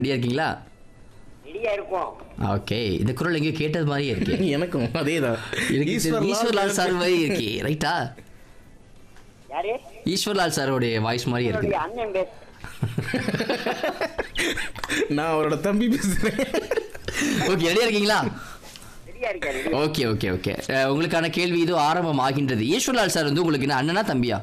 ரெடியா இருக்கீங்களா ரெடியா இருக்கும் ஓகே இந்த குரல் எங்கேயோ கேட்டது மாதிரியே இருக்கு எனக்கும் அதேதான் எனக்கு ஈஸ்வர்லால் ஈஸ்வர்லால் சார் மாதிரி இருக்கு ரைட்டா யாரு ஈஸ்வர்லால் சாரோடைய வாய்ஸ் மாதிரியே இருக்கு என்னுடைய அண்ணன் பேச நான் அவரோட தம்பி பேசுறேன் ஓகே ரெடியா இருக்கீங்களா ரெடியா இருக்கா ready okay okay okay ah, உங்களுக்கான கேள்வி இதோ ஆரம்பம் ஆகின்றது ஈஸ்வர்லால் சார் வந்து உங்களுக்கு என்ன அண்ணனா தம்பியா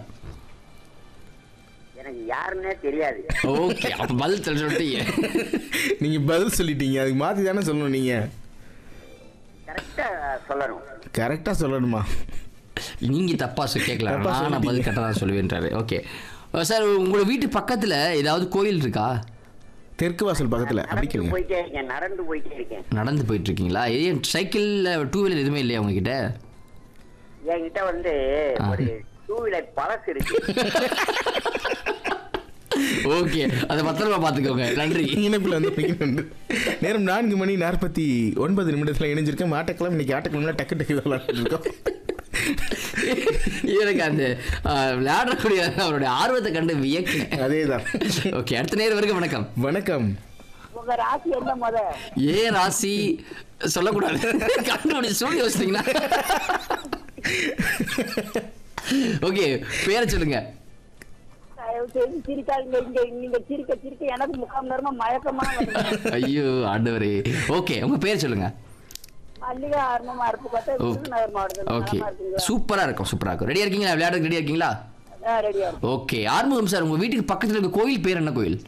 எனக்கு யாருன்னே தெரியாது ஓகே அப்ப பதில் தெரி- சொல்லிட்டீங்க நீங்க பதில் சொல்லிட்டீங்க அதுக்கு மாத்தி தானே சொல்லணும் நீங்க கரெக்டா சொல்லணும் கரெக்டா சொல்லணுமா நீங்க தப்பா சொ- கேட்கல தப்பா நான் சொல்லிட்டீங்க. பதில் கரெக்டாக தான் சொல்லுவேன்றாரு ஓகே சார் உங்களோட வீட்டு பக்கத்துல ஏதாவது கோயில் இருக்கா தெற்கு வாசல் பக்கத்துல அப்படி நடந்து கேளுங்க போயிட்டே இருக்கேன் நடந்து போயிட்டே இருக்கேன் நடந்து போயிட்டு இருக்கீங்களா ஏன் சைக்கிள்ல டூ வீலர் எதுவுமே இல்லையா உங்ககிட்ட என்கிட்ட வந்து ஒரு டூ வீலர் பழசு இருக்கு ஓகே அதை பத்திரமா பாத்துக்கோங்க நன்றி இணைப்பில் வந்து நன்றி. நேரம் நான்கு மணி நாற்பத்தி ஒன்பது நிமிடத்தில் இணைஞ்சிருக்கேன் ஆட்டக்கிழமை இன்னைக்கு ஆட்டக்கிழமை டக்கு டக்கு விளையாட்டு இருக்கோம் எனக்கு அந்த அஹ், விளையாடக்கூடிய அவருடைய ஆர்வத்தை கண்டு வியக்கினேன் அதேதான் ஓகே அடுத்த நேரம் வரைக்கும் வணக்கம் வணக்கம் உங்க ராசி என்ன முத ஏன் ராசி சொல்லக்கூடாது கண்டுபிடிச்சு சொல்லி யோசித்தீங்கன்னா ஓகே பேரை சொல்லுங்க தயவு செய்து சிரிக்காதீங்க இங்க நீங்க சிரிக்க சிரிக்க எனக்கு முக்காம் நேரமா மயக்கமா வருது ஐயோ ஆண்டவரே ஓகே உங்க பேர் சொல்லுங்க மல்லிகை ஆர்மமா இருக்கு பார்த்தா விருதுநகர் மாவட்டத்தில் ஓகே நலமா இருக்கீங்களா? சூப்பரா இருக்கும் சூப்பரா இருக்கும் ரெடியா இருக்கீங்களா விளையாடுறதுக்கு ரெடியா இருக்கீங்களா ஆ, ரெடியா இருக்கும் ஓகே ஆறுமுகம் சார் உங்க வீட்டுக்கு பக்கத்துல இருக்க கோயில் பேர் என்ன கோயில்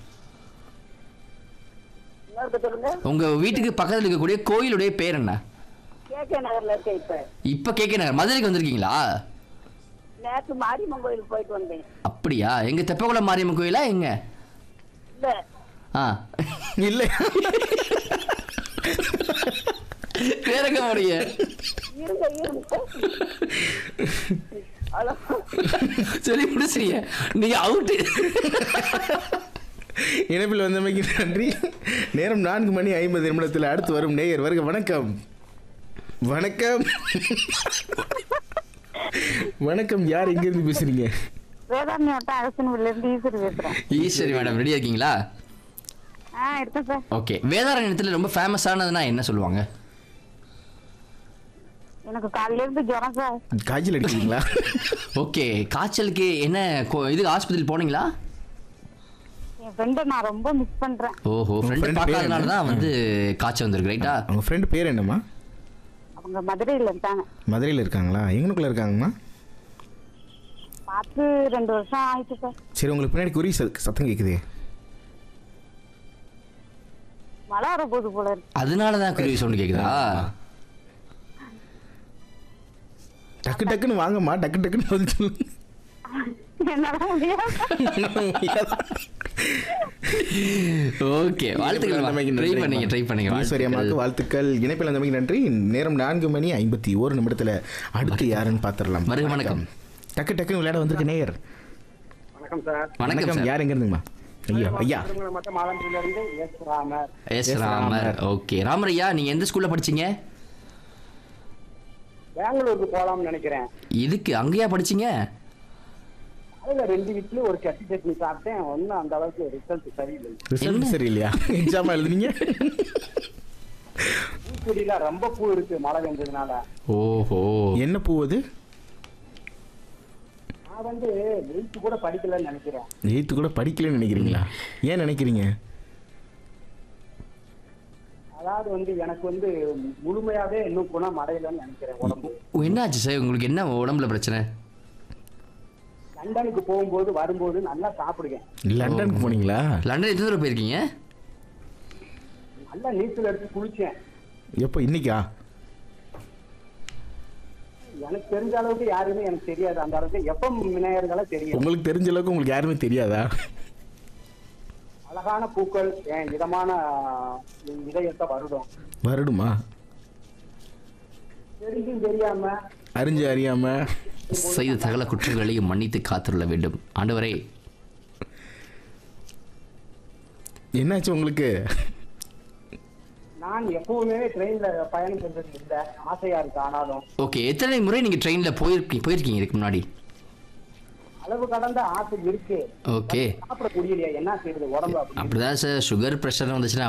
இன்னொருக்க சொல்லுங்க உங்க வீட்டுக்கு பக்கத்துல இருக்கக்கூடிய கோயிலுடைய பேர் என்ன கே கே நகர்ல இருக்க இப்ப இப்ப கேட்க நகர் மதுரைக்கு வந்திருக்கீங்களா நேற்று மாரியம்மன் கோயிலுக்கு போயிட்டு வந்தேன் அப்படியா எங்க தெப்பகுளம் மாரியம்மன் கோயிலா எங்க இல்ல ஆ இல்லை பேரங்க முடிய இருங்க இருங்க ஹலோ சொல்லி முடிச்சிருங்க நீங்க அவுட்டு இணைப்பில் வந்தமைக்கு நன்றி நேரம் நான்கு மணி ஐம்பது நிமிடத்தில் அடுத்து வரும் நேயர் வருக வணக்கம் வணக்கம் வணக்கம் யார் எங்கிருந்து பேசுறீங்க வேதாரண்ய வட்டம் அரசனூர்ல இருந்து ஈஸ்வரி பேசுறேன் ஈஸ்வரி மேடம் ரெடியா இருக்கீங்களா ஆ இருக்கேன் சார் ஓகே வேதாரண்யத்தில் ரொம்ப ஃபேமஸானதுன்னா என்ன சொல்லுவாங்க எனக்கு காலையில இருந்து ஜுரம் சார் காய்ச்சல் அடிக்கிறீங்களா ஓகே காய்ச்சலுக்கு என்ன கோ- இது ஆஸ்பத்திரி போனீங்களா என் ஃப்ரெண்டை நான் ரொம்ப மிஸ் பண்றேன் ஓஹோ ஃப்ரெண்டு friend பார்க்காதனால பேர் தான் வந்து காய்ச்சல் வந்திருக்கு ரைட்டா அவங்க ஃப்ரெண்டு பேர் என்னம்மா அவங்க மதுரையில இருக்காங்க மதுரையில் இருக்காங்களா எங்கனுக்குள்ள இருக்காங்கம்மா பார்த்து ரெண்டு வருஷம் ஆயிடுச்சு சார் சரி உங்களுக்கு பின்னாடி குறி சத்- சத்தம் கேட்குதே மழை வர போது போல இருக்கு அதனால தான் குருவி சவுண்ட் கேக்குதா டக்கு டக்குன்னு வாங்கம்மா டக்கு டக்குன்னு பதில் சொல்லுங்க என்னால முடியாது ஓகே வாழ்த்துக்கள் ட்ரை பண்ணீங்க ட்ரை பண்ணீங்க ஈஸ்வரி அம்மாவுக்கு வாழ்த்துக்கள். வாழ்த்துக்கள் இணைப்பில் அந்த நன்றி நேரம் நான்கு மணி ஐம்பத்தி ஒரு நிமிடத்துல அடுத்து யாருன்னு பார்த்துடலாம் வருக வணக்கம். டக்கு டக்குன்னு விளையாட வந்திருக்க நேயர் வணக்கம் சார் வணக்கம் சார் யார் எங்க இருந்துங்கம்மா ஐயா ஐயா திருமணம் மட்டும் மாலம்பூர்ல இருந்து S Ramar S S Ramar Ramar. Okay ராமரையா நீங்க எந்த ஸ்கூல்ல படிச்சீங்க பெங்களூருக்கு போலாம்னு நினைக்கிறேன் இதுக்கு அங்கேயா படிச்சீங்க அதுல ரெண்டு வீட்லயும் ஒரு சட்னி சட்னி சாப்பிட்டேன் ஒன்னும் அந்த அளவுக்கு ரிசல்ட் சரியில்லை ரிசல்ட் சரியில்லையா எக்ஸாம் எழுதுனீங்க பூச்செடியில ரொம்ப பூ இருக்கு மழை பெஞ்சதுனால ஓஹோ என்ன பூ அது நான் வந்து எயித்து கூட படிக்கலன்னு நினைக்கிறேன் எயித்து கூட படிக்கலன்னு நினைக்கிறீங்களா ஏன் நினைக்கிறீங்க அதாவது வந்து எனக்கு வந்து முழுமையாவே இன்னும் குணம் அடையலன்னு நினைக்கிறேன் உடம்பு என்னாச்சு சார் உங்களுக்கு என்ன உடம்புல பிரச்சனை லண்டனுக்கு போகும்போது வரும்போது நல்லா சாப்பிடுவேன் லண்டனுக்கு போனீங்களா லண்டன் எத்தனை தடவை போயிருக்கீங்க நல்லா நீச்சல் எடுத்து குளிச்சேன் எப்போ இன்னைக்கா எனக்கு தெரிஞ்ச அளவுக்கு யாருமே எனக்கு தெரியாது அந்த அளவுக்கு எப்ப விநாயகர்களா தெரியும் உங்களுக்கு தெரிஞ்ச அளவுக்கு உங்களுக்கு யாருமே தெரியாதா அழகான பூக்கள் என் இதமான என் இதயத்தை வருடம் வருடுமா தெரிஞ்சும் தெரியாம அறிஞ்சு அறியாம செய்த சகல குற்றங்களையும் மன்னித்து காத்துள்ள வேண்டும் ஆண்டவரே என்னாச்சு உங்களுக்கு நான் எப்பவுமே ட்ரெயின்ல பயணம் செஞ்சது இல்ல ஆசையா இருக்கு ஆனாலும் ஓகே எத்தனை முறை நீங்க ட்ரெயின்ல போயிருக்கீங்க போயிருக்கீங்க இதுக்கு முன்னாடி அளவு கடந்த ஆசை இருக்கு ஓகே சாப்பிட முடியலையா என்ன செய்யறது உடம்பு அப்படி அப்படிதான் சார் சுகர் ப்ரெஷர் வந்துச்சுன்னா